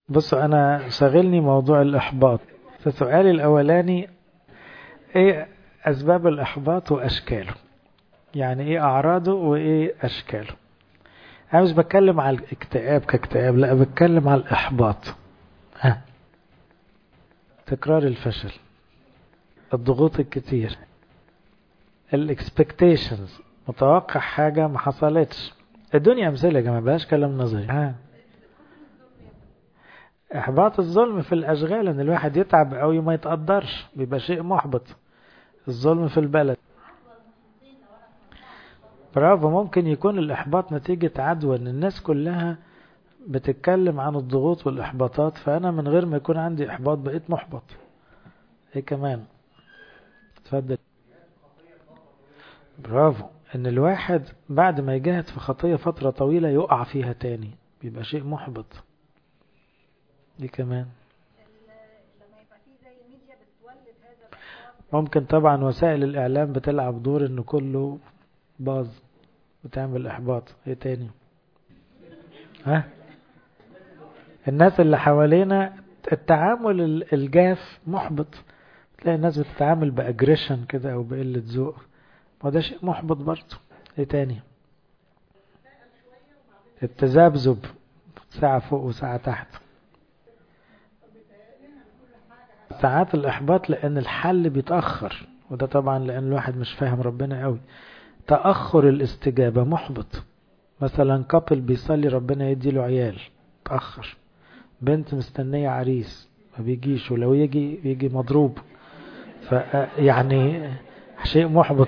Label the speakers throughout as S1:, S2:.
S1: بصوا أنا شاغلني موضوع الإحباط فسؤالي الأولاني إيه أسباب الإحباط وأشكاله يعني إيه أعراضه وإيه أشكاله أنا مش بتكلم على الاكتئاب كاكتئاب لا بتكلم على الإحباط ها تكرار الفشل الضغوط الكتير الاكسبكتيشنز متوقع حاجة ما حصلتش الدنيا أمثلة يا جماعة بلاش كلام نظري ها إحباط الظلم في الأشغال إن الواحد يتعب أو ما يتقدرش بيبقى شيء محبط الظلم في البلد برافو ممكن يكون الإحباط نتيجة عدوى إن الناس كلها بتتكلم عن الضغوط والإحباطات فأنا من غير ما يكون عندي إحباط بقيت محبط إيه كمان اتفضل برافو إن الواحد بعد ما يجاهد في خطية فترة طويلة يقع فيها تاني بيبقى شيء محبط دي كمان ممكن طبعا وسائل الإعلام بتلعب دور إن كله باظ بتعمل إحباط إيه تاني ها الناس اللي حوالينا التعامل الجاف محبط تلاقي الناس بتتعامل بأجريشن كده أو بقلة ذوق وده شيء محبط برضه إيه تاني التذبذب ساعة فوق وساعة تحت ساعات الإحباط لأن الحل بيتأخر وده طبعا لأن الواحد مش فاهم ربنا قوي تأخر الاستجابة محبط مثلا كابل بيصلي ربنا يدي له عيال تأخر بنت مستنية عريس ما بيجيش ولو يجي يجي مضروب فيعني شيء محبط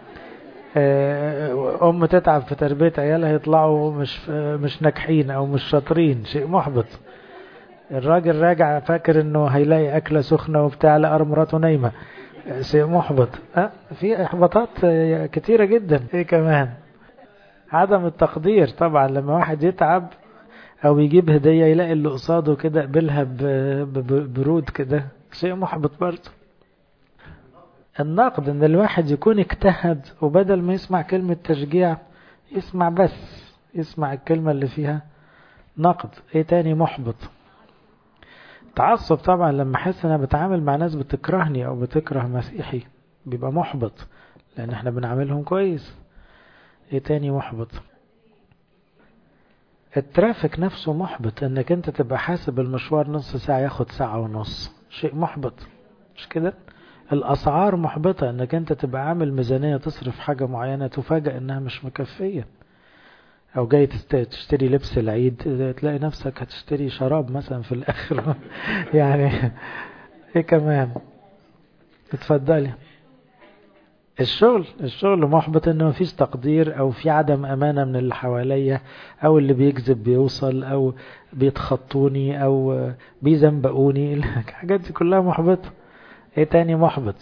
S1: أم تتعب في تربية عيالها يطلعوا مش مش ناجحين أو مش شاطرين شيء محبط الراجل راجع فاكر انه هيلاقي اكله سخنه وبتاع لقى مراته نايمه شيء محبط أه في احباطات كتيره جدا ايه كمان عدم التقدير طبعا لما واحد يتعب او يجيب هديه يلاقي اللي قصاده كده قبلها ببرود كده شيء محبط برضه النقد ان الواحد يكون اجتهد وبدل ما يسمع كلمه تشجيع يسمع بس يسمع الكلمه اللي فيها نقد ايه تاني محبط تعصب طبعا لما احس ان انا بتعامل مع ناس بتكرهني او بتكره مسيحي بيبقى محبط لان احنا بنعاملهم كويس ايه تاني محبط الترافيك نفسه محبط انك انت تبقى حاسب المشوار نص ساعة ياخد ساعة ونص شيء محبط مش كده الاسعار محبطة انك انت تبقى عامل ميزانية تصرف حاجة معينة تفاجأ انها مش مكفية او جاي تشتري لبس العيد تلاقي نفسك هتشتري شراب مثلا في الاخر يعني ايه كمان اتفضلي الشغل الشغل محبط انه مفيش تقدير او في عدم امانة من اللي حواليا او اللي بيكذب بيوصل او بيتخطوني او بيزنبقوني الحاجات دي كلها محبطة ايه تاني محبط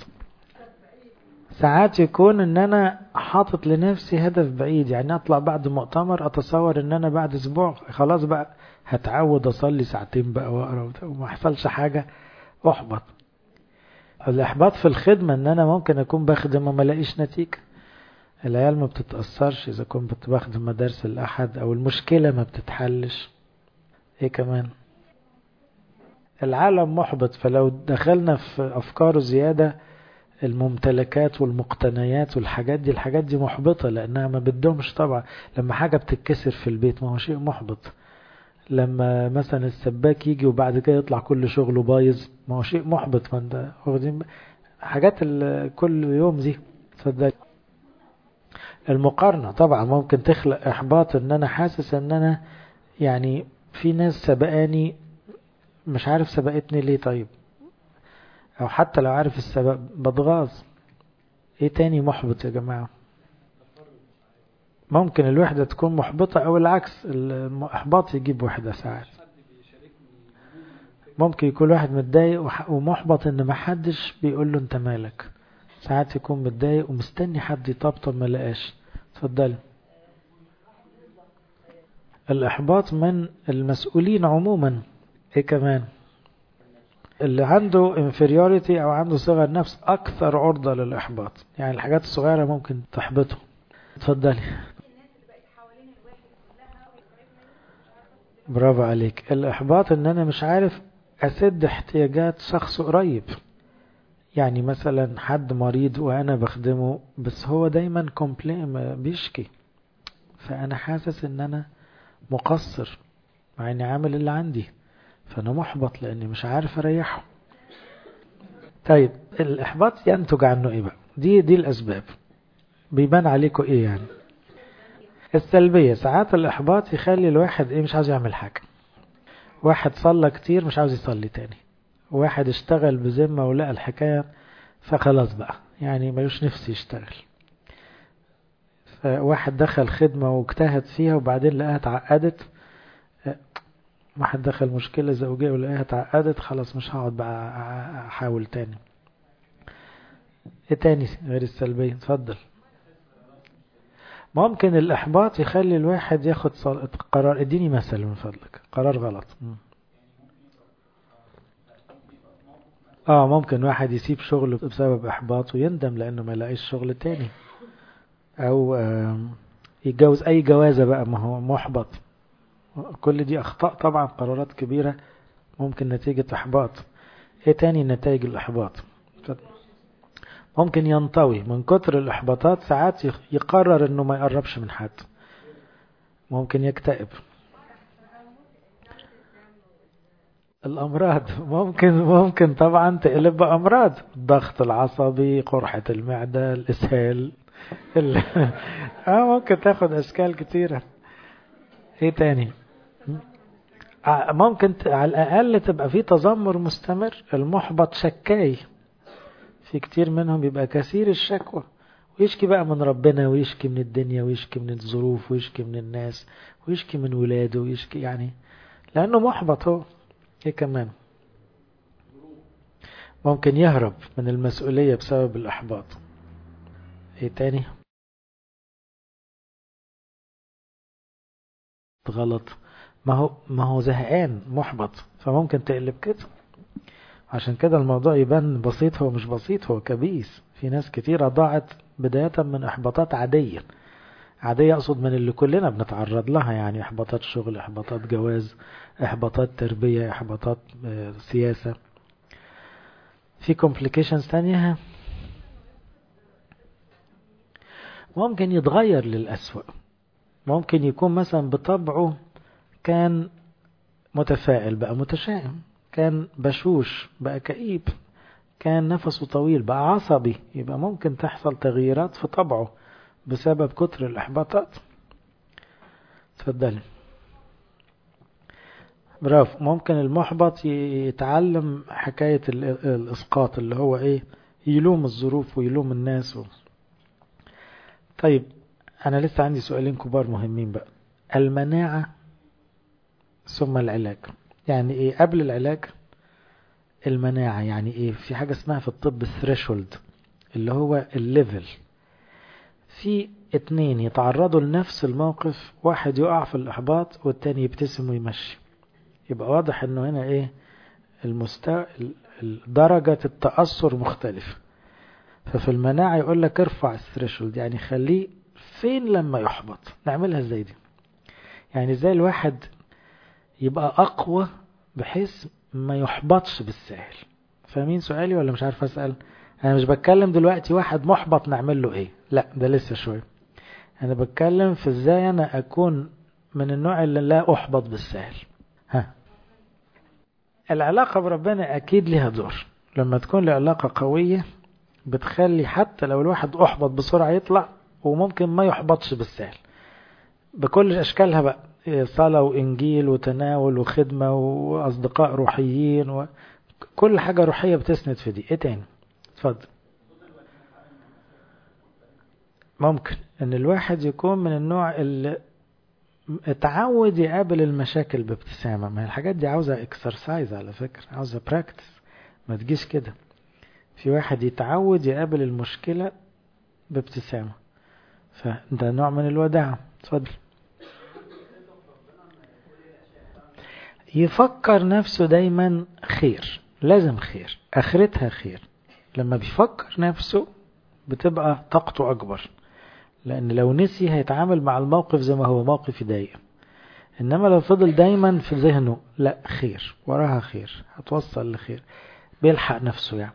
S1: ساعات يكون ان انا حاطط لنفسي هدف بعيد يعني اطلع بعد مؤتمر اتصور ان انا بعد اسبوع خلاص بقى هتعود اصلي ساعتين بقى واقرا وما يحصلش حاجه احبط الاحباط في الخدمه ان انا ممكن اكون بخدم وما الاقيش نتيجه العيال ما بتتاثرش اذا كنت بخدم مدارس الاحد او المشكله ما بتتحلش ايه كمان العالم محبط فلو دخلنا في افكاره زياده الممتلكات والمقتنيات والحاجات دي الحاجات دي محبطة لأنها ما بدهمش طبعا لما حاجة بتتكسر في البيت ما هو شيء محبط لما مثلا السباك يجي وبعد كده يطلع كل شغله بايظ ما هو شيء محبط ما انت واخدين حاجات كل يوم دي تصدق المقارنة طبعا ممكن تخلق إحباط إن أنا حاسس إن أنا يعني في ناس سبقاني مش عارف سبقتني ليه طيب او حتى لو عارف السبب بتغاظ ايه تاني محبط يا جماعة ممكن الوحدة تكون محبطة او العكس الاحباط يجيب وحدة ساعات ممكن يكون واحد متضايق ومحبط ان محدش بيقول له انت مالك ساعات يكون متضايق ومستني حد يطبطب ما لقاش اتفضلي الاحباط من المسؤولين عموما ايه كمان اللي عنده inferiority او عنده صغر نفس اكثر عرضة للاحباط يعني الحاجات الصغيرة ممكن تحبطه اتفضلي برافو عليك الإحباط إن أنا مش عارف أسد احتياجات شخص قريب يعني مثلا حد مريض وأنا بخدمه بس هو دايما كومبلين بيشكي فأنا حاسس إن أنا مقصر مع إني عامل اللي عندي فأنا محبط لأني مش عارف أريحه طيب الإحباط ينتج عنه إيه بقى دي دي الأسباب بيبان عليكم إيه يعني السلبية ساعات الإحباط يخلي الواحد إيه مش عاوز يعمل حاجة واحد صلى كتير مش عاوز يصلي تاني واحد اشتغل بذمة ولقى الحكاية فخلاص بقى يعني ملوش نفسي يشتغل واحد دخل خدمة واجتهد فيها وبعدين لقاها اتعقدت واحد دخل مشكلة زوجية ولقاها اتعقدت خلاص مش هقعد بقى احاول تاني ايه تاني غير السلبية اتفضل ممكن الإحباط يخلي الواحد ياخد قرار اديني مثل من فضلك قرار غلط اه ممكن واحد يسيب شغله بسبب إحباط ويندم لأنه ما لاقيش شغل تاني أو يتجوز أي جوازة بقى ما هو محبط كل دي أخطاء طبعا قرارات كبيرة ممكن نتيجة إحباط ايه تاني نتائج الإحباط ممكن ينطوي من كتر الإحباطات ساعات يقرر انه ما يقربش من حد ممكن يكتئب الأمراض ممكن ممكن طبعا تقلب بأمراض الضغط العصبي قرحة المعدة الإسهال اه ممكن تاخد أشكال كتيرة ايه تاني ممكن على الأقل تبقى في تذمر مستمر المحبط شكاي في كتير منهم يبقى كثير الشكوى ويشكي بقى من ربنا ويشكي من الدنيا ويشكي من الظروف ويشكي من الناس ويشكي من ولاده ويشكي يعني لأنه محبط هو ايه كمان ممكن يهرب من المسؤولية بسبب الإحباط ايه تاني غلط ما هو ما هو زهقان محبط فممكن تقلب كده عشان كده الموضوع يبان بسيط هو مش بسيط هو كبيس في ناس كتيرة ضاعت بداية من إحباطات عادية عادية أقصد من اللي كلنا بنتعرض لها يعني إحباطات شغل إحباطات جواز إحباطات تربية إحباطات سياسة في complications تانية ممكن يتغير للأسوأ ممكن يكون مثلا بطبعه كان متفائل بقى متشائم كان بشوش بقى كئيب كان نفسه طويل بقى عصبي يبقى ممكن تحصل تغييرات في طبعه بسبب كتر الإحباطات تفضلي برافو ممكن المحبط يتعلم حكاية الإسقاط اللي هو إيه يلوم الظروف ويلوم الناس و... طيب أنا لسه عندي سؤالين كبار مهمين بقى المناعة ثم العلاج يعني إيه قبل العلاج المناعة يعني إيه في حاجة اسمها في الطب الثريشولد اللي هو الليفل في اتنين يتعرضوا لنفس الموقف واحد يقع في الإحباط والتاني يبتسم ويمشي يبقى واضح انه هنا ايه المستوى درجة التأثر مختلفة ففي المناعة يقول لك ارفع الثريشولد يعني خليه فين لما يحبط نعملها ازاي دي يعني ازاي الواحد يبقى اقوى بحيث ما يحبطش بالسهل فاهمين سؤالي ولا مش عارف اسأل انا مش بتكلم دلوقتي واحد محبط نعمل له ايه لا ده لسه شوية انا بتكلم في ازاي انا اكون من النوع اللي لا احبط بالسهل ها العلاقة بربنا اكيد لها دور لما تكون العلاقة قوية بتخلي حتى لو الواحد احبط بسرعة يطلع وممكن ما يحبطش بالسهل بكل اشكالها بقى صلاة وانجيل وتناول وخدمة واصدقاء روحيين وكل حاجة روحية بتسند في دي ايه تاني اتفضل ممكن ان الواحد يكون من النوع اللي اتعود يقابل المشاكل بابتسامة ما الحاجات دي عاوزة اكسرسايز على فكرة عاوزة براكتس ما تجيش كده في واحد يتعود يقابل المشكلة بابتسامة فده نوع من الوداعة اتفضل يفكر نفسه دايما خير لازم خير اخرتها خير لما بيفكر نفسه بتبقى طاقته اكبر لان لو نسي هيتعامل مع الموقف زي ما هو موقف يضايق انما لو فضل دايما في ذهنه لا خير وراها خير هتوصل لخير بيلحق نفسه يعني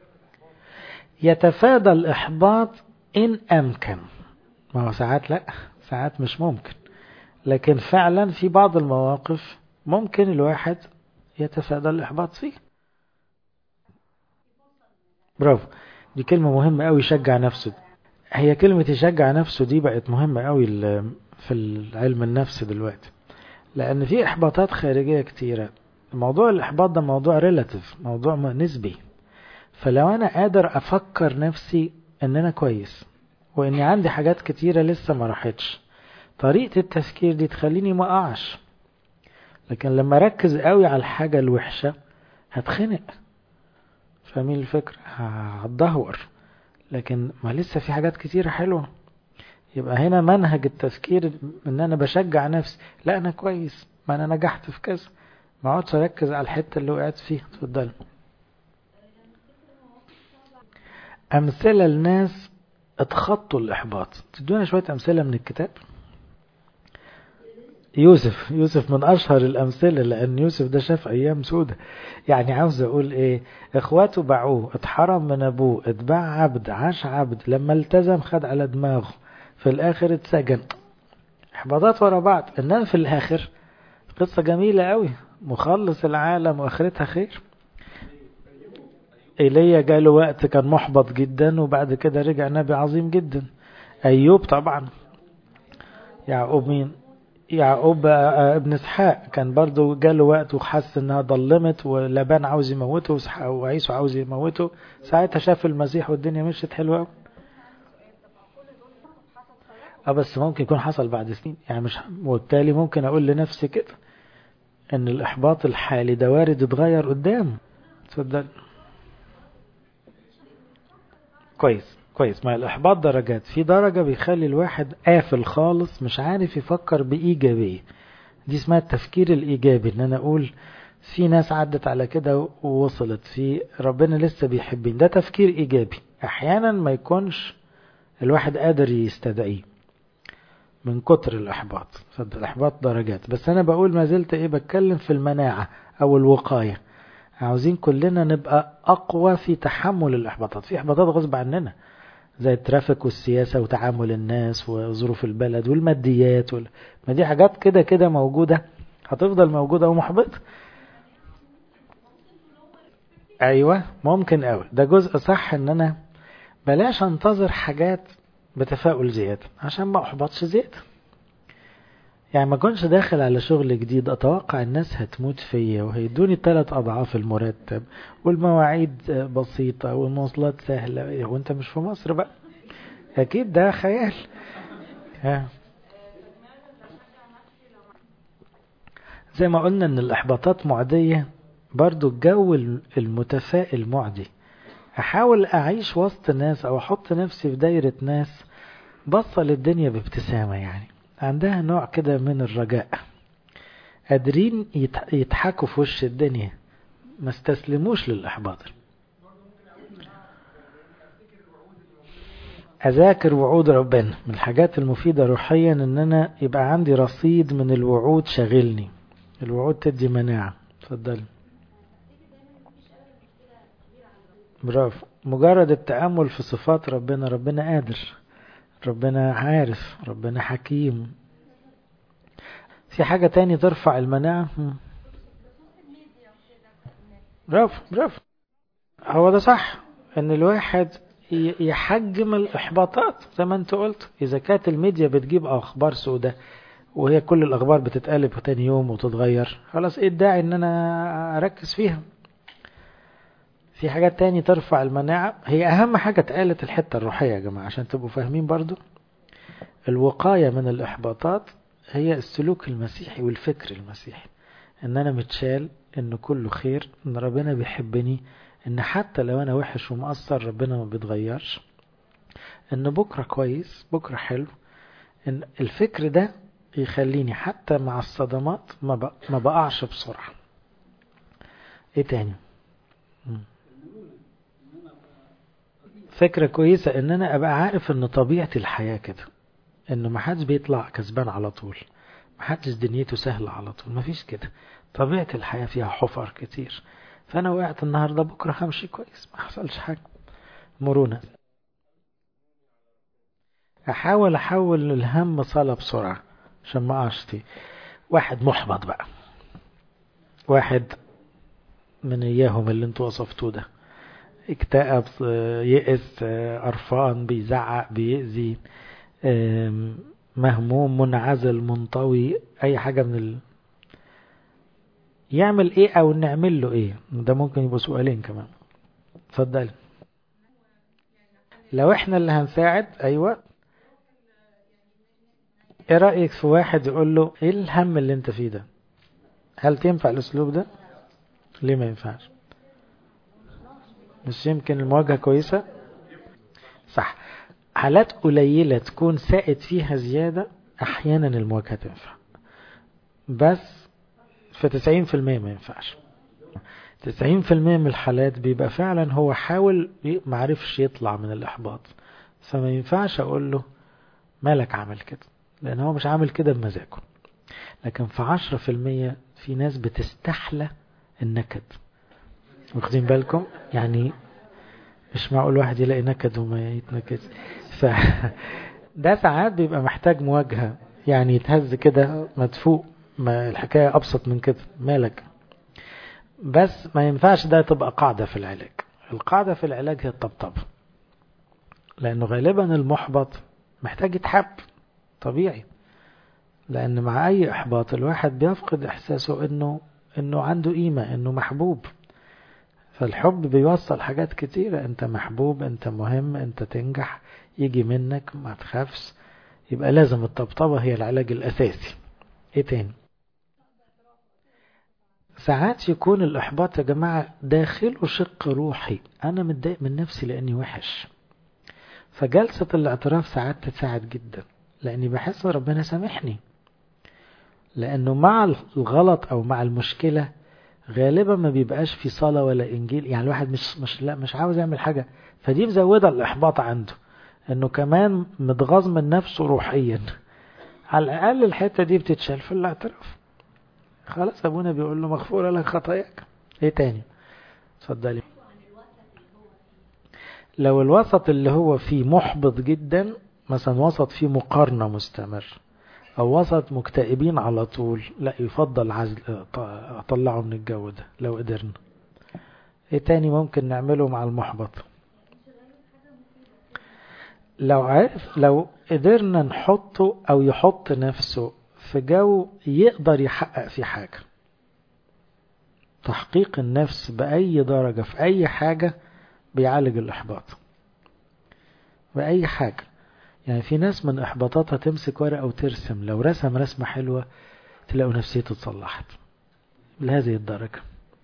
S1: يتفادى الإحباط إن أمكن ما هو ساعات لا ساعات مش ممكن لكن فعلا في بعض المواقف ممكن الواحد يتفادى الإحباط فيه برافو دي كلمة مهمة قوي يشجع نفسه هي كلمة يشجع نفسه دي بقت مهمة قوي في العلم النفس دلوقتي لأن في إحباطات خارجية كتيرة موضوع الإحباط ده موضوع ريلاتيف موضوع نسبي فلو أنا قادر أفكر نفسي إن أنا كويس وإني عندي حاجات كتيرة لسه ما راحتش طريقة التفكير دي تخليني ما أقعش لكن لما أركز قوي على الحاجة الوحشة هتخنق فاهمين الفكرة هتدهور لكن ما لسه في حاجات كتيرة حلوة يبقى هنا منهج التفكير ان انا بشجع نفسي لا انا كويس ما انا نجحت في كذا ما اقعدش اركز على الحته اللي وقعت فيها اتفضل امثله لناس اتخطوا الاحباط تدونا شويه امثله من الكتاب يوسف يوسف من اشهر الامثله لان يوسف ده شاف ايام سودة يعني عاوز اقول ايه اخواته باعوه اتحرم من ابوه اتباع عبد عاش عبد لما التزم خد على دماغه في الاخر اتسجن احباطات ورا بعض انما في الاخر قصة جميلة قوي مخلص العالم واخرتها خير ايليا جاله وقت كان محبط جدا وبعد كده رجع نبي عظيم جدا ايوب طبعا يعقوب مين يعقوب ابن اسحاق كان برضو جاله وقت وحس انها ضلمت ولبان عاوز يموته وعيسو عاوز يموته ساعتها شاف المسيح والدنيا مشيت حلوه قوي اه بس ممكن يكون حصل بعد سنين يعني مش وبالتالي ممكن اقول لنفسي كده ان الاحباط الحالي ده وارد يتغير قدام تصدق كويس كويس ما الاحباط درجات في درجة بيخلي الواحد قافل خالص مش عارف يفكر بايجابية دي اسمها التفكير الايجابي ان انا اقول في ناس عدت على كده ووصلت في ربنا لسه بيحبني ده تفكير ايجابي احيانا ما يكونش الواحد قادر يستدعيه من كتر الإحباط الإحباط درجات بس أنا بقول ما زلت إيه بتكلم في المناعة أو الوقاية عاوزين كلنا نبقى أقوى في تحمل الإحباطات في إحباطات غصب عننا زي الترافيك والسياسة وتعامل الناس وظروف البلد والماديات وال... ما دي حاجات كده كده موجودة هتفضل موجودة ومحبطة أيوة ممكن أوي ده جزء صح إن أنا بلاش أنتظر حاجات بتفاؤل زيادة عشان ما أحبطش زيادة يعني ما كنتش داخل على شغل جديد أتوقع الناس هتموت فيا وهيدوني ثلاث أضعاف المرتب والمواعيد بسيطة والمواصلات سهلة وانت مش في مصر بقى أكيد ده خيال ها. زي ما قلنا ان الإحباطات معدية برضو الجو المتفائل معدي احاول اعيش وسط ناس او احط نفسي في دايرة ناس بصة للدنيا بابتسامة يعني عندها نوع كده من الرجاء قادرين يضحكوا في وش الدنيا ما استسلموش للإحباط أذاكر وعود ربنا من الحاجات المفيدة روحيا إن أنا يبقى عندي رصيد من الوعود شاغلني الوعود تدي مناعة اتفضل برافو مجرد التأمل في صفات ربنا ربنا قادر ربنا عارف ربنا حكيم في حاجة تاني ترفع المناعة برافو برافو هو ده صح ان الواحد يحجم الاحباطات زي ما انت قلت اذا كانت الميديا بتجيب اخبار سودة وهي كل الاخبار بتتقلب تاني يوم وتتغير خلاص ايه الداعي ان انا اركز فيها في حاجات تاني ترفع المناعة هي أهم حاجة اتقالت الحتة الروحية يا جماعة عشان تبقوا فاهمين برضو الوقاية من الإحباطات هي السلوك المسيحي والفكر المسيحي إن أنا متشال إن كله خير إن ربنا بيحبني إن حتى لو أنا وحش ومقصر ربنا ما بيتغيرش إن بكرة كويس بكرة حلو إن الفكر ده يخليني حتى مع الصدمات ما بقعش بسرعة إيه تاني؟ مم. فكرة كويسة ان انا ابقى عارف ان طبيعة الحياة كده انه ما حدش بيطلع كسبان على طول محدش دنيته سهلة على طول مفيش كده طبيعة الحياة فيها حفر كتير فأنا وقعت النهاردة بكرة همشي كويس ما حصلش حاجة مرونة أحاول أحول الهم صلاة بسرعة عشان ما أقعش فيه واحد محبط بقى واحد من إياهم اللي انتوا وصفتوه ده اكتئب يئس قرفان بيزعق بيأذي مهموم منعزل منطوي أي حاجة من ال... يعمل ايه او نعمل له ايه ده ممكن يبقوا سؤالين كمان اتفضل لو احنا اللي هنساعد ايوه ايه رأيك في واحد يقول له ايه الهم اللي انت فيه ده هل تنفع الاسلوب ده ليه ما ينفعش مش يمكن المواجهة كويسة صح حالات قليلة تكون سائد فيها زيادة احيانا المواجهة تنفع بس في تسعين في المية ما ينفعش تسعين في المية من الحالات بيبقى فعلا هو حاول معرفش يطلع من الإحباط فما ينفعش أقول له مالك عامل كده لأن هو مش عامل كده بمزاجه لكن في عشرة في المية في ناس بتستحلى النكد واخدين بالكم يعني مش معقول واحد يلاقي نكد وما يتنكد ف ده ساعات بيبقى محتاج مواجهة يعني يتهز كده مدفوق ما الحكاية أبسط من كده مالك بس ما ينفعش ده تبقى قاعدة في العلاج القاعدة في العلاج هي الطبطبة لأنه غالبا المحبط محتاج يتحب طبيعي لأن مع أي إحباط الواحد بيفقد إحساسه إنه إنه عنده قيمة إنه محبوب فالحب بيوصل حاجات كتيرة أنت محبوب أنت مهم أنت تنجح يجي منك ما تخافش يبقى لازم الطبطبة هي العلاج الأساسي إيه تاني ساعات يكون الإحباط يا جماعة داخله شق روحي أنا متضايق من نفسي لأني وحش فجلسة الاعتراف ساعات تساعد جدا لأني بحس ربنا سامحني لأنه مع الغلط أو مع المشكلة غالبا ما بيبقاش في صلاة ولا إنجيل يعني الواحد مش مش لا مش عاوز يعمل حاجة فدي مزودة الإحباط عنده إنه كمان متغاظ من نفسه روحيا على الأقل الحتة دي بتتشال في الاعتراف خلاص أبونا بيقول له مغفورة لك خطاياك إيه تاني اتفضلي لو الوسط اللي هو فيه محبط جدا مثلا وسط فيه مقارنة مستمر أو وسط مكتئبين على طول لا يفضل عزل أطلعه من الجو ده لو قدرنا إيه تاني ممكن نعمله مع المحبط لو عرف لو قدرنا نحطه أو يحط نفسه في جو يقدر يحقق فيه حاجة تحقيق النفس بأي درجة في أي حاجة بيعالج الإحباط بأي حاجة يعني في ناس من إحباطاتها تمسك ورقة وترسم لو رسم رسمة حلوة تلاقوا نفسيته اتصلحت لهذه الدرجة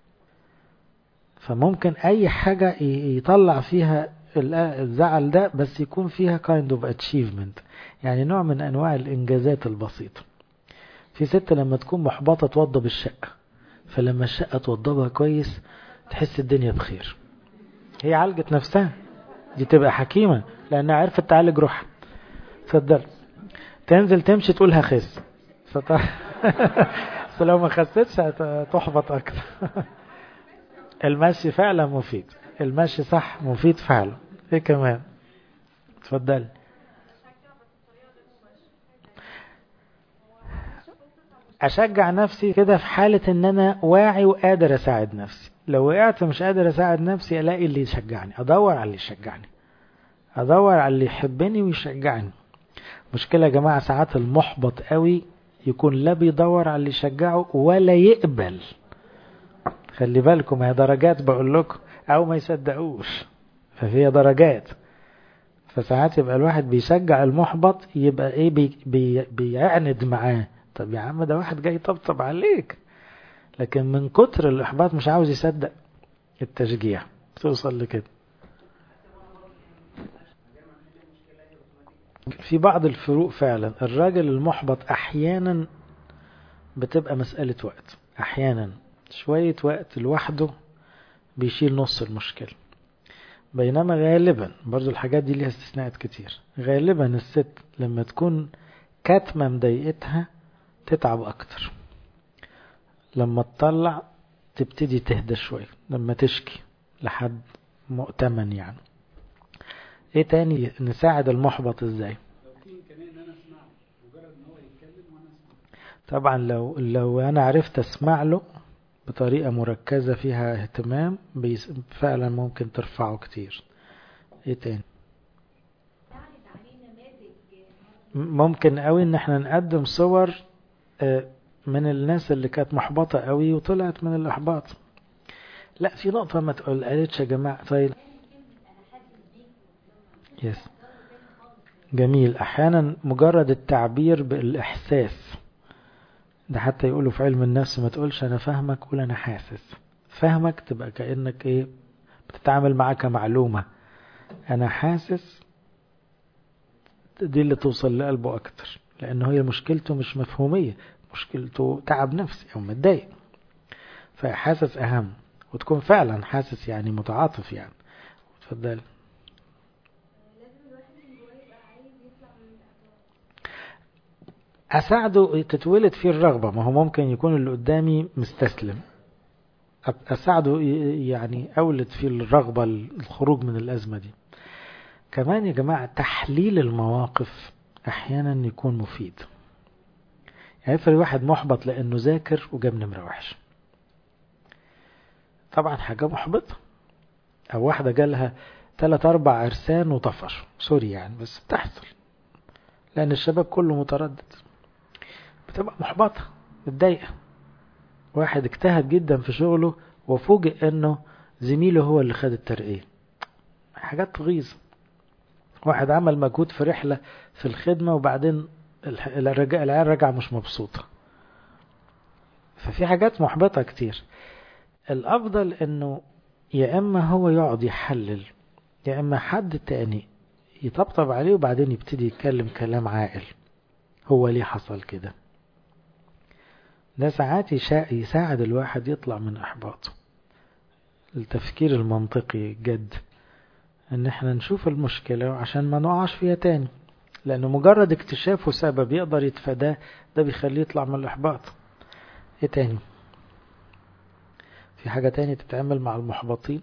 S1: فممكن أي حاجة يطلع فيها الزعل ده بس يكون فيها kind of achievement يعني نوع من أنواع الإنجازات البسيطة في ست لما تكون محبطة توضب الشقة فلما الشقة توضبها كويس تحس الدنيا بخير هي عالجت نفسها دي تبقى حكيمة لأنها عرفت تعالج روحها تصدق تنزل تمشي تقول هخس فط... بس لو ما خستش هتحبط أكتر المشي فعلا مفيد المشي صح مفيد فعلا ايه كمان اتفضل اشجع نفسي كده في حالة ان انا واعي وقادر اساعد نفسي لو وقعت مش قادر اساعد نفسي الاقي اللي يشجعني ادور على اللي يشجعني ادور على اللي يحبني ويشجعني مشكلة يا جماعة ساعات المحبط قوي يكون لا بيدور على اللي يشجعه ولا يقبل خلي بالكم هي درجات بقول لكم او ما يصدقوش فهي درجات فساعات يبقى الواحد بيشجع المحبط يبقى ايه بي بي بيعند معاه طب يا عم ده واحد جاي يطبطب عليك لكن من كتر الاحباط مش عاوز يصدق التشجيع توصل لكده في بعض الفروق فعلا الراجل المحبط احيانا بتبقى مسألة وقت احيانا شوية وقت لوحده بيشيل نص المشكلة بينما غالبا برضو الحاجات دي ليها استثناءات كتير غالبا الست لما تكون كاتمة مضايقتها تتعب اكتر لما تطلع تبتدي تهدى شوية لما تشكي لحد مؤتمن يعني ايه تاني نساعد المحبط ازاي طبعا لو لو انا عرفت اسمع له بطريقة مركزة فيها اهتمام فعلا ممكن ترفعه كتير ايه تاني ممكن قوي ان احنا نقدم صور من الناس اللي كانت محبطة قوي وطلعت من الاحباط لا في نقطة ما تقول قالتش يا جماعة طيب يس جميل احيانا مجرد التعبير بالاحساس ده حتى يقولوا في علم النفس ما تقولش انا فاهمك قول انا حاسس فاهمك تبقى كأنك ايه بتتعامل معاه كمعلومة انا حاسس دي اللي توصل لقلبه اكتر لانه هي مشكلته مش مفهومية مشكلته تعب نفسي او متضايق فحاسس اهم وتكون فعلا حاسس يعني متعاطف يعني اتفضل اساعده تتولد فيه الرغبة ما هو ممكن يكون اللي قدامي مستسلم اساعده يعني اولد فيه الرغبة الخروج من الازمة دي كمان يا جماعة تحليل المواقف احيانا يكون مفيد يعني افرض واحد محبط لانه ذاكر وجاب نمرة وحش طبعا حاجة محبطة او واحدة جالها ثلاث اربع عرسان وطفشوا سوري يعني بس بتحصل لان الشباب كله متردد بتبقى محبطة متضايقة واحد اجتهد جدا في شغله وفوجئ انه زميله هو اللي خد الترقية حاجات تغيظ واحد عمل مجهود في رحلة في الخدمة وبعدين العيال رجع مش مبسوطة ففي حاجات محبطة كتير الأفضل أنه يا إما هو يقعد يحلل يا إما حد تاني يطبطب عليه وبعدين يبتدي يتكلم كلام عاقل هو ليه حصل كده ده ساعات يساعد الواحد يطلع من إحباطه التفكير المنطقي جد ان احنا نشوف المشكلة عشان ما نقعش فيها تاني لانه مجرد اكتشافه سبب يقدر يتفاداه ده بيخليه يطلع من الاحباط ايه تاني في حاجة تاني تتعمل مع المحبطين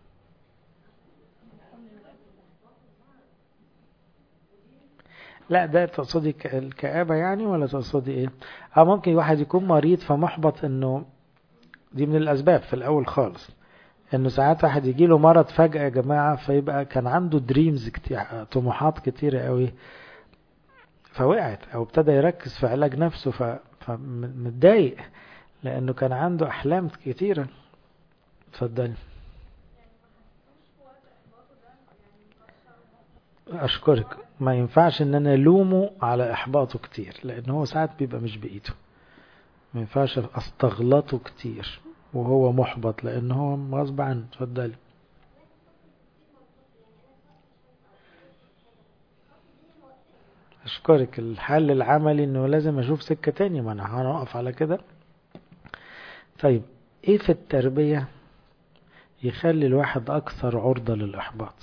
S1: لا ده تقصدي الكآبة يعني ولا تقصدي ايه اه ممكن واحد يكون مريض فمحبط انه دي من الاسباب في الاول خالص انه ساعات واحد يجي له مرض فجأة يا جماعة فيبقى كان عنده دريمز كتير طموحات كتيرة قوي فوقعت او ابتدى يركز في علاج نفسه فمتضايق لانه كان عنده احلام كتيرة اتفضلي اشكرك ما ينفعش ان انا الومه على احباطه كتير لان هو ساعات بيبقى مش بايده ما ينفعش استغلطه كتير وهو محبط لان هو غصب عنه اتفضلي اشكرك الحل العملي انه لازم اشوف سكة تاني ما انا هنقف على كده طيب ايه في التربية يخلي الواحد اكثر عرضة للاحباط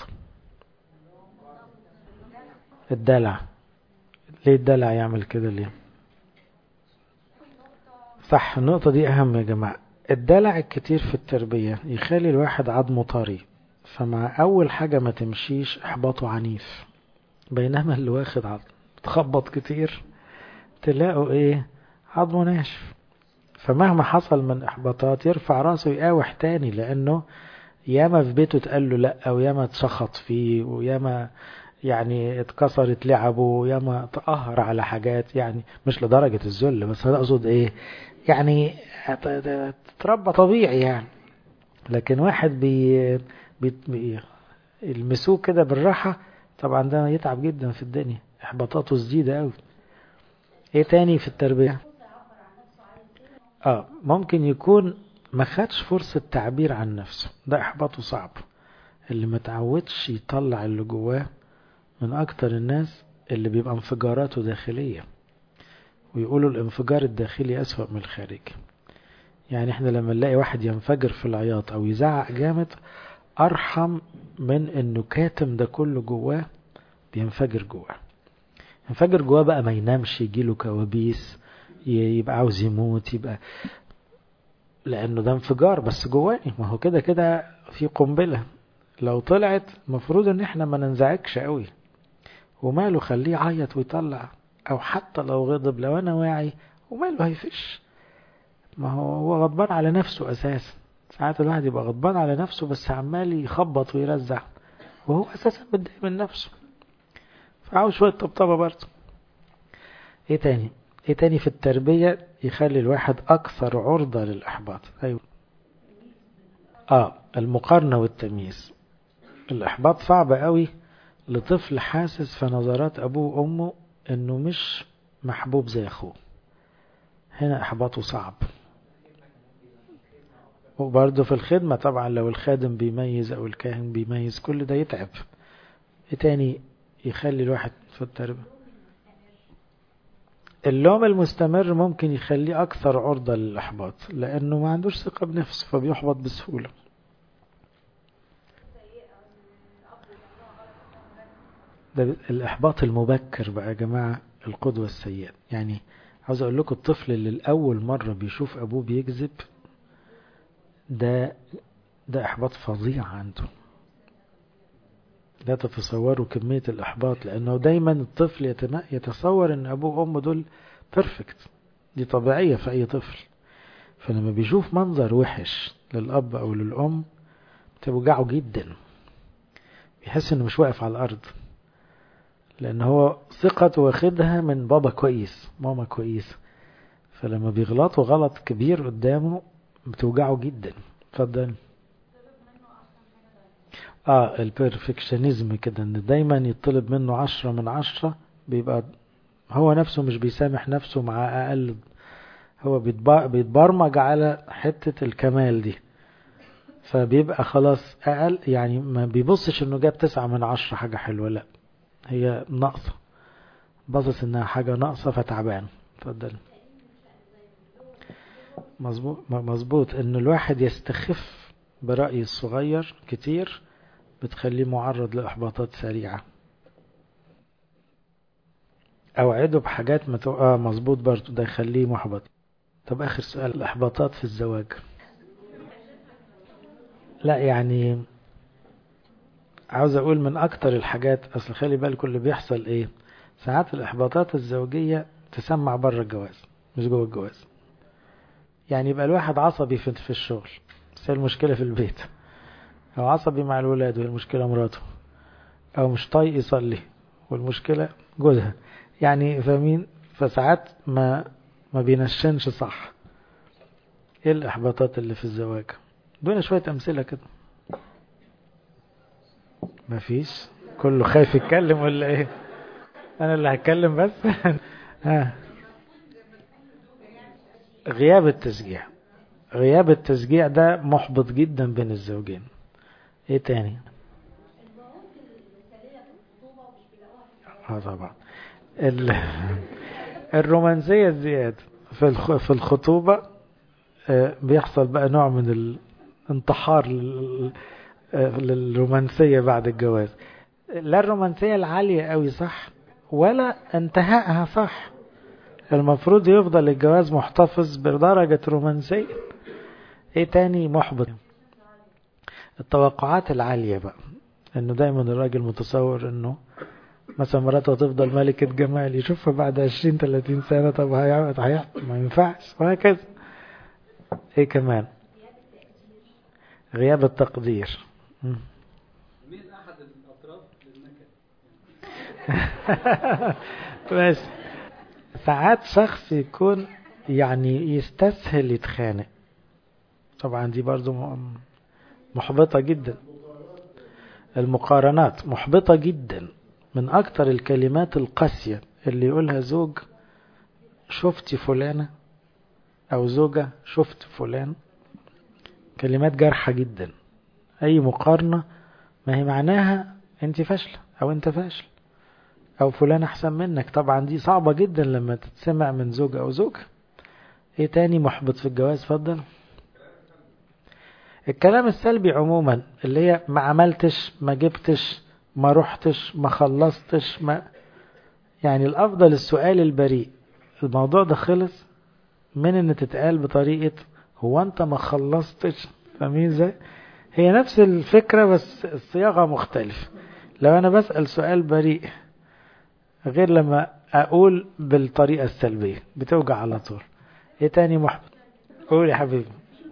S1: الدلع ليه الدلع يعمل كده ليه صح النقطة دي اهم يا جماعة الدلع الكتير في التربية يخلي الواحد عضمه طري فمع أول حاجة ما تمشيش إحباطه عنيف بينما اللي واخد عضم تخبط كتير تلاقوا إيه عضمه ناشف فمهما حصل من إحباطات يرفع راسه يقاوح تاني لأنه ياما في بيته اتقال له لأ أو ياما اتشخط فيه وياما يعني اتكسرت لعبه وياما تقهر على حاجات يعني مش لدرجة الذل بس أنا أقصد إيه يعني تتربى طبيعي يعني لكن واحد بي, بي, بي يلمسوه كده بالراحة طبعا ده يتعب جدا في الدنيا احباطاته شديدة قوي ايه تاني في التربية اه ممكن يكون ما خدش فرصة تعبير عن نفسه ده احباطه صعب اللي ما تعودش يطلع اللي جواه من اكتر الناس اللي بيبقى انفجاراته داخليه ويقولوا الانفجار الداخلي أسوأ من الخارجي يعني احنا لما نلاقي واحد ينفجر في العياط او يزعق جامد ارحم من انه كاتم ده كله جواه بينفجر جواه ينفجر جواه بقى ما ينامش يجيله كوابيس يبقى عاوز يموت يبقى لانه ده انفجار بس جواني ما هو كده كده في قنبله لو طلعت المفروض ان احنا ما ننزعجش قوي وماله خليه يعيط ويطلع او حتى لو غضب لو انا واعي وماله هيفش ما هو هو غضبان على نفسه اساسا ساعات الواحد يبقى غضبان على نفسه بس عمال يخبط ويرزع وهو اساسا متضايق من نفسه فعاوز شويه طبطبه برضه ايه تاني ايه تاني في التربيه يخلي الواحد اكثر عرضه للاحباط ايوه اه المقارنه والتمييز الاحباط صعب قوي لطفل حاسس في نظرات ابوه وامه انه مش محبوب زي اخوه هنا احباطه صعب وبرضه في الخدمة طبعا لو الخادم بيميز او الكاهن بيميز كل ده يتعب ايه تاني يخلي الواحد في التربية اللوم المستمر ممكن يخليه اكثر عرضة للاحباط لانه ما عندوش ثقة بنفسه فبيحبط بسهولة ده الإحباط المبكر بقى يا جماعة القدوة السيئة يعني عاوز أقول لكم الطفل اللي الأول مرة بيشوف أبوه بيكذب ده ده إحباط فظيع عنده لا تتصوروا كمية الإحباط لأنه دايما الطفل يتصور أن أبوه وأمه دول بيرفكت دي طبيعية في أي طفل فلما بيشوف منظر وحش للأب أو للأم بتوجعه جدا بيحس انه مش واقف على الارض لان هو ثقته واخدها من بابا كويس ماما كويسه فلما بيغلطوا غلط كبير قدامه بتوجعه جدا اتفضل اه البرفكشنزم كده ان دايما يطلب منه عشرة من عشرة بيبقى هو نفسه مش بيسامح نفسه مع اقل هو بيتبرمج على حتة الكمال دي فبيبقى خلاص اقل يعني ما بيبصش انه جاب تسعة من عشرة حاجة حلوة لا هي ناقصة باصص انها حاجة ناقصة فتعبان اتفضل مظبوط مظبوط ان الواحد يستخف برأي الصغير كتير بتخليه معرض لإحباطات سريعة أوعده بحاجات ما تو... آه مظبوط برضه ده يخليه محبط طب آخر سؤال الإحباطات في الزواج لا يعني عاوز أقول من أكتر الحاجات أصل خلي بالكم اللي بيحصل إيه ساعات الإحباطات الزوجية تسمع بره الجواز مش جوه الجواز يعني يبقى الواحد عصبي في, في الشغل بس هي المشكلة في البيت أو عصبي مع الولاد والمشكلة مراته أو مش طايق يصلي والمشكلة جوزها يعني فاهمين فساعات ما ما بينشنش صح ايه الإحباطات اللي في الزواج دون شوية أمثلة كده مفيش كله خايف يتكلم ولا ايه انا اللي هتكلم بس ها غياب التشجيع غياب التشجيع ده محبط جدا بين الزوجين ايه تاني اه طبعا ال... الرومانسية الزيادة في الخ... في الخطوبة آه بيحصل بقى نوع من الانتحار لل... للرومانسية بعد الجواز لا الرومانسية العالية قوي صح ولا انتهائها صح المفروض يفضل الجواز محتفظ بدرجة رومانسية ايه تاني محبط التوقعات العالية بقى انه دايما الراجل متصور انه مثلا مراته تفضل ملكة جمال يشوفها بعد 20 30 سنة طب هيقعد هيحصل ما ينفعش وهكذا ايه كمان غياب التقدير مين احد الاطراف للنكد بس ساعات شخص يكون يعني يستسهل يتخانق طبعا دي برضو محبطة جدا المقارنات محبطة جدا من أكتر الكلمات القاسية اللي يقولها زوج شفتي فلانة أو زوجة شفت فلان كلمات جارحة جدا أي مقارنة ما هي معناها أنت فاشلة أو أنت فاشل أو فلان أحسن منك طبعا دي صعبة جدا لما تتسمع من زوج أو زوج إيه تاني محبط في الجواز فضل الكلام السلبي عموما اللي هي ما عملتش ما جبتش ما رحتش ما خلصتش ما يعني الأفضل السؤال البريء الموضوع ده خلص من ان تتقال بطريقة هو انت ما خلصتش فاهمين ازاي هي نفس الفكرة بس الصياغة مختلفة لو انا بسأل سؤال بريء غير لما اقول بالطريقة السلبية بتوجع على طول ايه تاني محبط قول يا حبيبي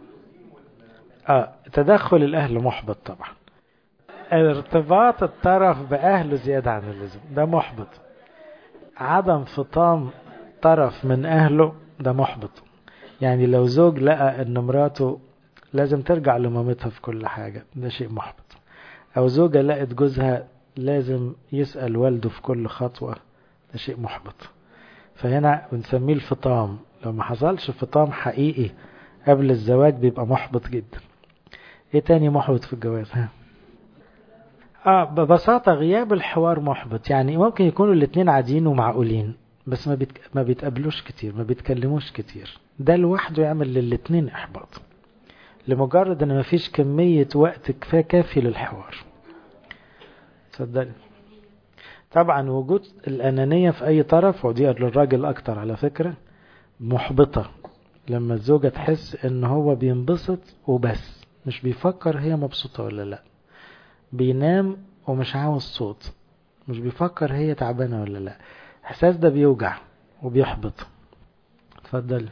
S1: اه تدخل الاهل محبط طبعا ارتباط الطرف باهله زيادة عن اللزوم ده محبط عدم فطام طرف من اهله ده محبط يعني لو زوج لقى ان مراته لازم ترجع لمامتها في كل حاجة ده شيء محبط او زوجة لقت جوزها لازم يسأل والده في كل خطوة ده شيء محبط فهنا بنسميه الفطام لو ما حصلش فطام حقيقي قبل الزواج بيبقى محبط جدا ايه تاني محبط في الجواز ها اه ببساطة غياب الحوار محبط يعني ممكن يكونوا الاتنين عاديين ومعقولين بس ما, بيت... ما بيتقابلوش كتير ما بيتكلموش كتير ده لوحده يعمل للاتنين احباط لمجرد ان مفيش كمية وقت كفاية كافي للحوار صدقني طبعا وجود الأنانية في أي طرف ودي للراجل أكتر على فكرة محبطة لما الزوجة تحس ان هو بينبسط وبس مش بيفكر هي مبسوطة ولا لا بينام ومش عاوز صوت مش بيفكر هي تعبانة ولا لا احساس ده بيوجع وبيحبط اتفضل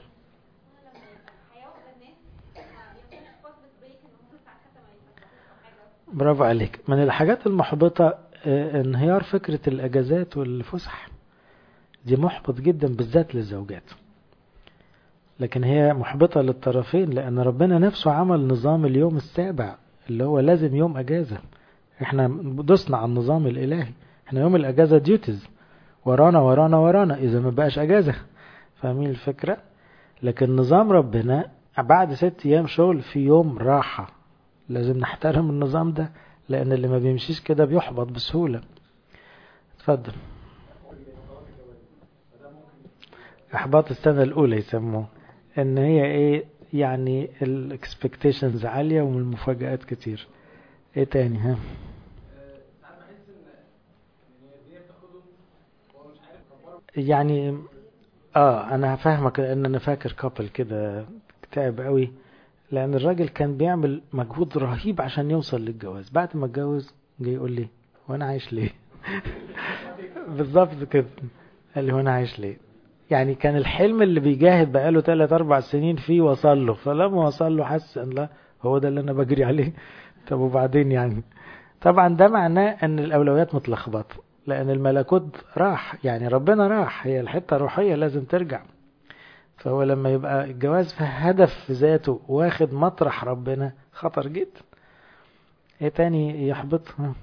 S1: برافو عليك من الحاجات المحبطة انهيار فكرة الاجازات والفسح دي محبط جدا بالذات للزوجات لكن هي محبطة للطرفين لأن ربنا نفسه عمل نظام اليوم السابع اللي هو لازم يوم أجازة احنا دوسنا على النظام الإلهي احنا يوم الأجازة ديوتيز ورانا ورانا ورانا إذا ما بقاش أجازة فاهمين الفكرة لكن نظام ربنا بعد ست أيام شغل في يوم راحة لازم نحترم النظام ده لأن اللي ما بيمشيش كده بيحبط بسهولة اتفضل احباط السنه الاولى يسموه ان هي ايه يعني الاكسبكتيشنز عاليه والمفاجآت كتير ايه تاني ها يعني اه انا هفهمك لان انا فاكر كابل كده تعب قوي لان الراجل كان بيعمل مجهود رهيب عشان يوصل للجواز بعد ما اتجوز جه يقول لي وانا عايش ليه بالظبط كده قال لي وانا عايش ليه يعني كان الحلم اللي بيجاهد بقاله 3 4 سنين فيه وصل له فلما وصل له حس ان لا هو ده اللي انا بجري عليه طب وبعدين يعني طبعا ده معناه ان الاولويات متلخبطه لان الملكوت راح يعني ربنا راح هي الحته الروحيه لازم ترجع فهو لما يبقى الجواز في هدف في ذاته واخد مطرح ربنا خطر جدا ايه تاني يحبط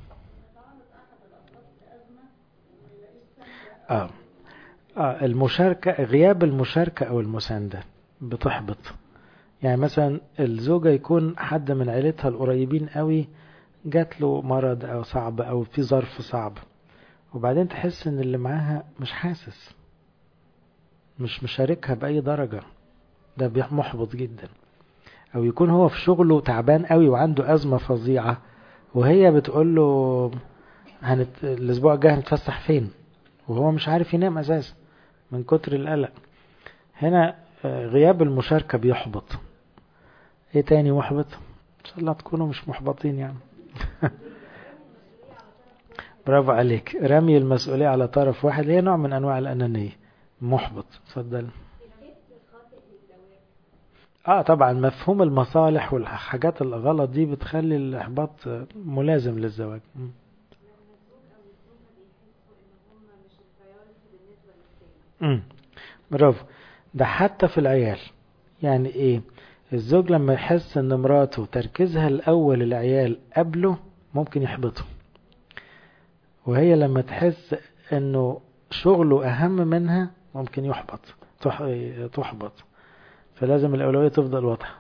S1: اه آه المشاركة غياب المشاركة أو المساندة بتحبط يعني مثلا الزوجة يكون حد من عيلتها القريبين قوي جات له مرض أو صعب أو في ظرف صعب وبعدين تحس إن اللي معاها مش حاسس مش مشاركها بأي درجة ده محبط جدا أو يكون هو في شغله تعبان قوي وعنده أزمة فظيعة وهي بتقول له هنت... الأسبوع الجاي هنتفسح فين وهو مش عارف ينام أساسا من كتر القلق هنا غياب المشاركة بيحبط ايه تاني محبط ان شاء الله تكونوا مش محبطين يعني برافو عليك رمي المسؤولية على طرف واحد هي نوع من انواع الانانية محبط اتفضل اه طبعا مفهوم المصالح والحاجات الغلط دي بتخلي الاحباط ملازم للزواج امم برافو ده حتى في العيال يعني ايه الزوج لما يحس ان مراته تركيزها الاول العيال قبله ممكن يحبطه وهي لما تحس انه شغله اهم منها ممكن يحبط تحبط فلازم الاولويه تفضل واضحه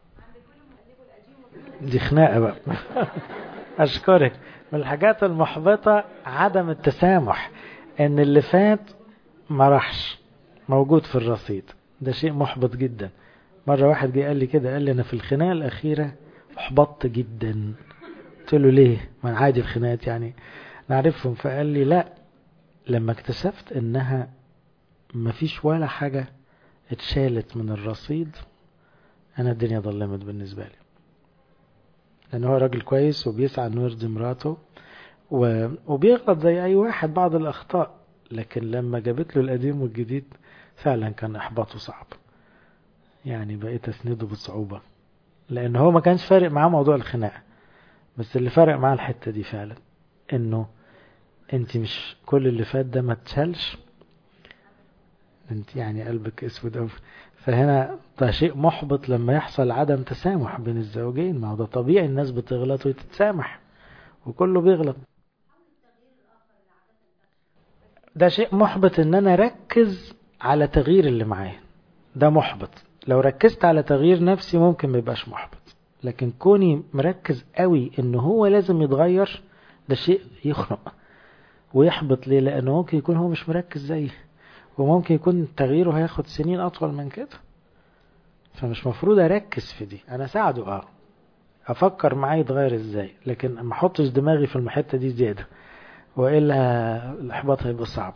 S1: دي خناقه بقى اشكرك من الحاجات المحبطه عدم التسامح ان اللي فات ما راحش موجود في الرصيد ده شيء محبط جدا مرة واحد جه قال لي كده قال لي أنا في الخناقة الأخيرة أحبطت جدا قلت له ليه ما عادي الخناقات يعني نعرفهم فقال لي لا لما اكتشفت انها ما فيش ولا حاجة اتشالت من الرصيد انا الدنيا ظلمت بالنسبة لي لان هو راجل كويس وبيسعى انه يرضي مراته و... وبيغلط زي اي واحد بعض الاخطاء لكن لما جابت له القديم والجديد فعلا كان احباطه صعب يعني بقيت اسنده بصعوبة لان هو ما كانش فارق معاه موضوع الخناقة بس اللي فارق معاه الحتة دي فعلا انه انت مش كل اللي فات ده ما تشالش انت يعني قلبك اسود أوي فهنا ده شيء محبط لما يحصل عدم تسامح بين الزوجين ما هو ده طبيعي الناس بتغلط وتتسامح وكله بيغلط ده شيء محبط ان انا اركز على تغيير اللي معايا ده محبط لو ركزت على تغيير نفسي ممكن ما يبقاش محبط لكن كوني مركز قوي ان هو لازم يتغير ده شيء يخنق ويحبط ليه لانه ممكن يكون هو مش مركز زيي وممكن يكون تغييره هياخد سنين اطول من كده فمش مفروض اركز في دي انا ساعده اه افكر معاه يتغير ازاي لكن ما احطش دماغي في الحته دي زياده والا الاحباط هيبقى صعب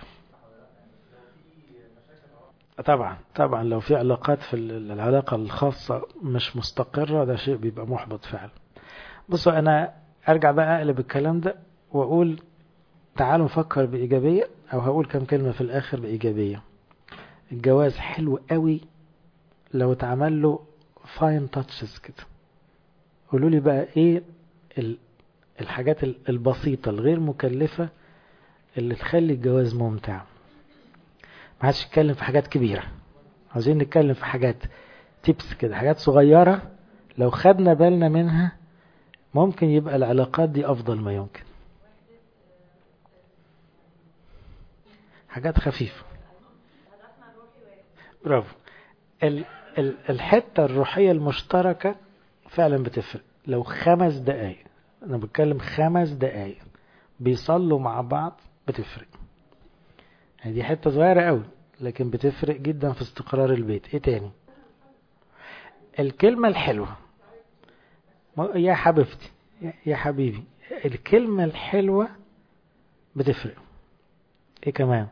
S1: طبعا طبعا لو في علاقات في العلاقة الخاصة مش مستقرة ده شيء بيبقى محبط فعلا بصوا أنا أرجع بقى أقلب الكلام ده وأقول تعالوا نفكر بإيجابية أو هقول كم كلمة في الآخر بإيجابية الجواز حلو قوي لو اتعمل له فاين تاتشز كده قولوا لي بقى ايه الحاجات البسيطة الغير مكلفة اللي تخلي الجواز ممتع ما عادش نتكلم في حاجات كبيرة عاوزين نتكلم في حاجات تيبس كده حاجات صغيرة لو خدنا بالنا منها ممكن يبقى العلاقات دي أفضل ما يمكن حاجات خفيفة برافو ال ال الحتة الروحية المشتركة فعلا بتفرق لو خمس دقايق أنا بتكلم خمس دقايق بيصلوا مع بعض بتفرق دي حتة صغيرة قوي لكن بتفرق جدا في استقرار البيت ايه تاني الكلمة الحلوة يا حبيبتي يا حبيبي الكلمة الحلوة بتفرق ايه كمان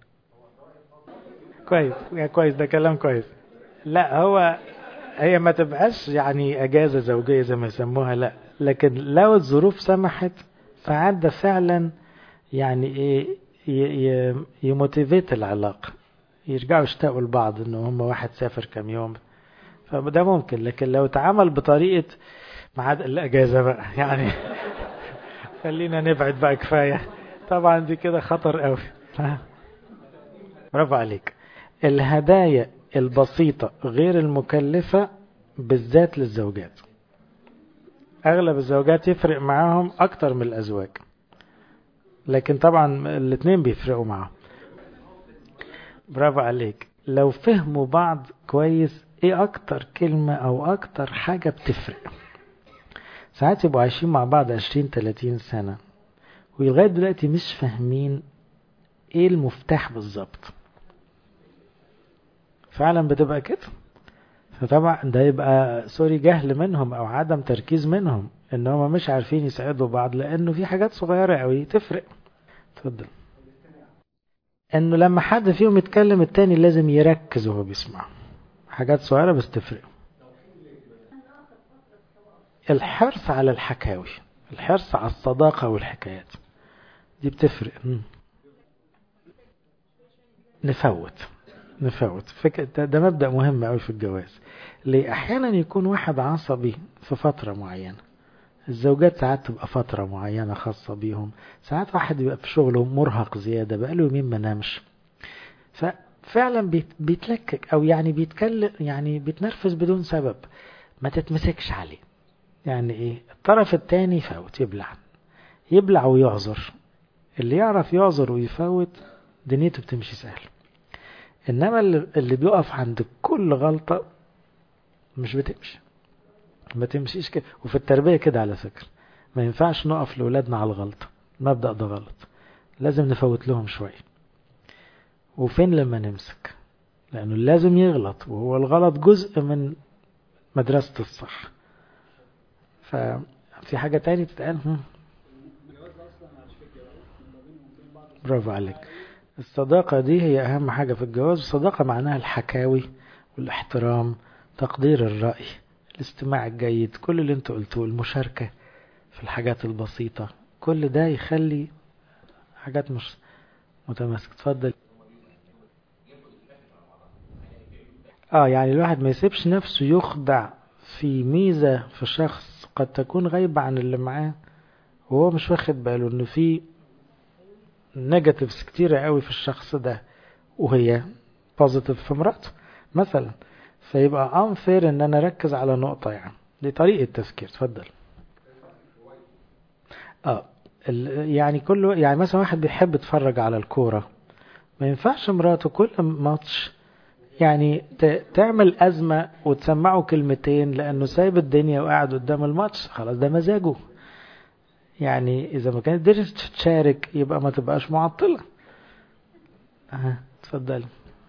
S1: كويس يا كويس ده كلام كويس لا هو هي ما تبقاش يعني اجازة زوجية زي ما يسموها لا لكن لو الظروف سمحت فعاد فعلا يعني ايه يموتيفيت العلاقة يرجعوا يشتاقوا لبعض انه هم واحد سافر كم يوم فده ممكن لكن لو اتعمل بطريقة معاد الاجازة بقى يعني خلينا نبعد بقى كفاية طبعا دي كده خطر قوي برافو عليك الهدايا البسيطة غير المكلفة بالذات للزوجات اغلب الزوجات يفرق معاهم اكتر من الازواج لكن طبعا الاثنين بيفرقوا معاهم برافو عليك لو فهموا بعض كويس ايه اكتر كلمة او اكتر حاجة بتفرق ساعات يبقوا عايشين مع بعض عشرين تلاتين سنة ولغاية دلوقتي مش فاهمين ايه المفتاح بالظبط فعلا بتبقى كده فطبعا ده يبقى سوري جهل منهم او عدم تركيز منهم ان هم مش عارفين يساعدوا بعض لانه في حاجات صغيرة قوي تفرق اتفضل انه لما حد فيهم يتكلم التاني لازم يركز وهو بيسمع حاجات صغيرة بس تفرق الحرص على الحكاوي الحرص على الصداقة والحكايات دي بتفرق نفوت نفوت فكرة ده, ده مبدأ مهم قوي في الجواز ليه احيانا يكون واحد عصبي في فترة معينة الزوجات ساعات تبقى فترة معينة خاصة بيهم ساعات واحد يبقى في شغله مرهق زيادة بقاله يومين ما نامش ففعلا بيتلكك او يعني بيتكلم يعني بيتنرفز بدون سبب ما تتمسكش عليه يعني ايه الطرف التاني يفوت يبلع يبلع ويعذر اللي يعرف يعذر ويفوت دنيته بتمشي سهل انما اللي بيقف عند كل غلطة مش بتمشي ما تمشيش كده وفي التربية كده على فكرة ما ينفعش نقف لأولادنا على الغلطة المبدأ ده غلط لازم نفوت لهم شوية وفين لما نمسك لأنه لازم يغلط وهو الغلط جزء من مدرسة الصح ففي حاجة تاني تتقال برافو عليك الصداقة دي هي أهم حاجة في الجواز الصداقة معناها الحكاوي والاحترام تقدير الرأي الاستماع الجيد كل اللي انت قلتوه المشاركة في الحاجات البسيطة كل ده يخلي حاجات مش متماسكة اتفضل اه يعني الواحد ما يسيبش نفسه يخدع في ميزة في شخص قد تكون غايبة عن اللي معاه وهو مش واخد باله ان في نيجاتيفز كتيرة قوي في الشخص ده وهي بوزيتيف في مراته مثلا فيبقى انفير ان انا اركز على نقطة يعني دي طريقة تفكير اتفضل اه يعني كله يعني مثلا واحد بيحب يتفرج على الكورة ما ينفعش مراته كل ماتش يعني تعمل أزمة وتسمعه كلمتين لأنه سايب الدنيا وقاعد قدام الماتش خلاص ده مزاجه يعني إذا ما كانت قدرت تشارك يبقى ما تبقاش معطلة أه. اتفضلي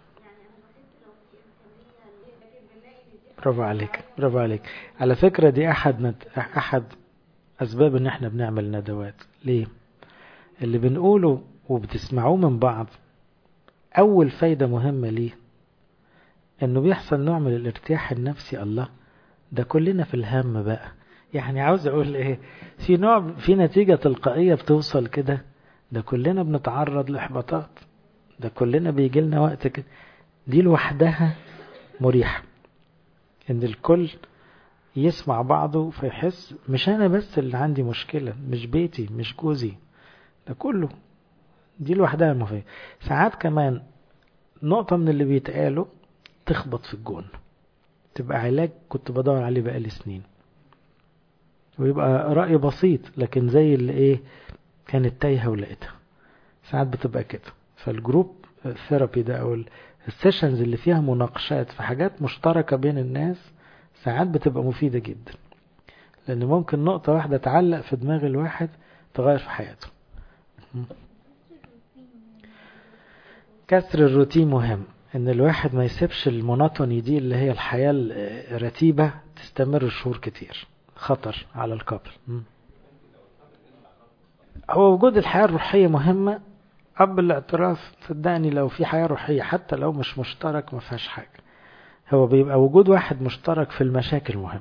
S1: برافو عليك برافو عليك على فكرة دي أحد نت... أحد أسباب إن إحنا بنعمل ندوات ليه؟ اللي بنقوله وبتسمعوه من بعض أول فايدة مهمة ليه إنه بيحصل نوع من الارتياح النفسي الله ده كلنا في الهم بقى يعني عاوز أقول إيه في نوع في نتيجة تلقائية بتوصل كده ده كلنا بنتعرض لإحباطات ده كلنا بيجي لنا وقت كده دي لوحدها مريحة إن الكل يسمع بعضه فيحس مش أنا بس اللي عندي مشكلة مش بيتي مش جوزي ده كله دي لوحدها مفيدة ساعات كمان نقطة من اللي بيتقالوا تخبط في الجون تبقى علاج كنت بدور عليه بقالي سنين ويبقى رأي بسيط لكن زي اللي ايه كانت تايهة ولقيتها ساعات بتبقى كده فالجروب ثيرابي ده او السيشنز اللي فيها مناقشات في حاجات مشتركة بين الناس ساعات بتبقى مفيدة جدا لأن ممكن نقطة واحدة تعلق في دماغ الواحد تغير في حياته كسر الروتين مهم ان الواحد ما يسيبش المونوتوني دي اللي هي الحياة الرتيبة تستمر شهور كتير خطر على الكابل هو وجود الحياة الروحية مهمة قبل الاعتراف صدقني لو في حياة روحية حتى لو مش مشترك ما فيهاش حاجة هو بيبقى وجود واحد مشترك في المشاكل مهم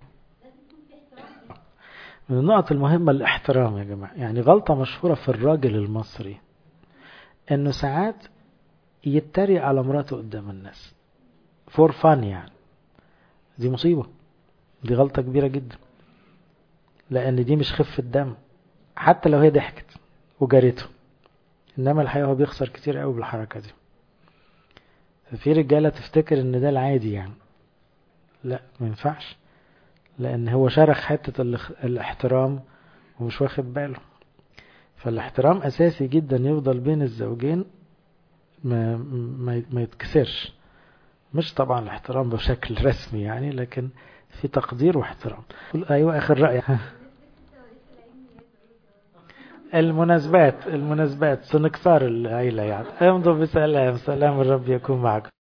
S1: من النقط المهمة الاحترام يا جماعة يعني غلطة مشهورة في الراجل المصري انه ساعات يتريق على مراته قدام الناس فور فان يعني دي مصيبة دي غلطة كبيرة جدا لأن دي مش خفة دم حتى لو هي ضحكت وجريته إنما الحقيقة هو بيخسر كتير قوي بالحركة دي ففي رجالة تفتكر إن ده العادي يعني لا ما ينفعش لأن هو شرخ حتة الاحترام ومش واخد باله فالاحترام أساسي جدا يفضل بين الزوجين ما, ما, ما يتكسرش مش طبعا الاحترام بشكل رسمي يعني لكن في تقدير واحترام ايوه اخر رأي المناسبات المناسبات سنكسار العيلة يعني امضوا بسلام سلام الرب يكون معكم